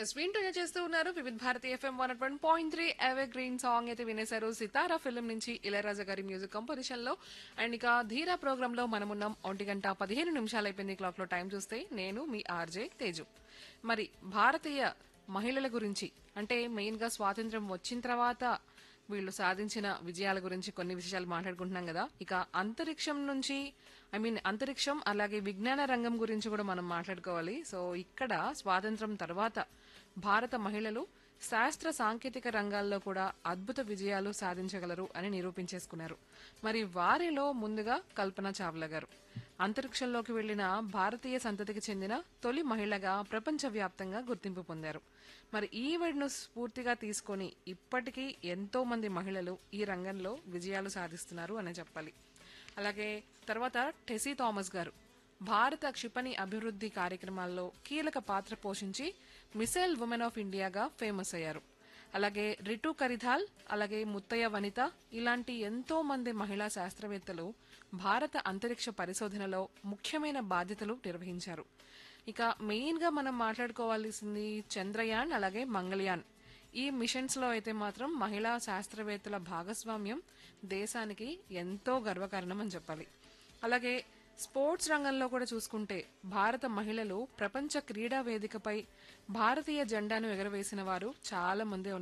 yes వింటూనే చేస్తూ ఉన్నారు Vividh Bharati FM one one point three evergreen song అయితే వినేశారు సితారా ఫిల్మ్ నుంచి ఇళయరాజా గారి మ్యూజిక్ కంపోజిషన్ లో అండ్ ఇక ధీరా ప్రోగ్రామ్ లో మనమున్నాం ఒంటి గంట పదిహేను నిమిషాలు అయిపోయింది క్లాక్ లో టైం చూస్తే నేను మీ ఆర్జే తేజు మరి భారతీయ మహిళల గురించి అంటే మెయిన్ గా స్వాతంత్ర్యం వచ్చిన తర్వాత వీళ్ళు సాధించిన విజయాల గురించి కొన్ని విషయాలు మాట్లాడుకుంటున్నాం కదా ఇక అంతరిక్షం నుంచి ఐ మీన్ అంతరిక్షం అలాగే విజ్ఞాన రంగం గురించి కూడా మనం మాట్లాడుకోవాలి సో ఇక్కడ స్వాతంత్రం తర్వాత భారత మహిళలు శాస్త్ర సాంకేతిక రంగాల్లో కూడా అద్భుత విజయాలు సాధించగలరు అని నిరూపించేసుకున్నారు మరి వారిలో ముందుగా కల్పన చావ్లా గారు అంతరిక్షంలోకి వెళ్లిన భారతీయ సంతతికి చెందిన తొలి మహిళగా ప్రపంచవ్యాప్తంగా గుర్తింపు పొందారు మరి ఈ వేడును స్ఫూర్తిగా తీసుకొని ఇప్పటికీ ఎంతో మంది మహిళలు ఈ రంగంలో విజయాలు సాధిస్తున్నారు అనే చెప్పాలి అలాగే తర్వాత టెసీ థామస్ గారు భారత క్షిపణి అభివృద్ధి కార్యక్రమాల్లో కీలక పాత్ర పోషించి మిసైల్ ఉమెన్ ఆఫ్ ఇండియాగా ఫేమస్ అయ్యారు అలాగే రిటు కరిధాల్ అలాగే ముత్తయ్య వనిత ఇలాంటి ఎంతో మంది మహిళా శాస్త్రవేత్తలు భారత అంతరిక్ష పరిశోధనలో ముఖ్యమైన బాధ్యతలు నిర్వహించారు ఇక మెయిన్ గా మనం మాట్లాడుకోవాల్సింది చంద్రయాన్ అలాగే మంగళయాన్ ఈ మిషన్స్ లో అయితే మాత్రం మహిళా శాస్త్రవేత్తల భాగస్వామ్యం దేశానికి ఎంతో గర్వకారణం అని చెప్పాలి అలాగే స్పోర్ట్స్ రంగంలో కూడా చూసుకుంటే భారత మహిళలు ప్రపంచ క్రీడా వేదికపై భారతీయ జెండాను ఎగరవేసిన వారు చాలా మంది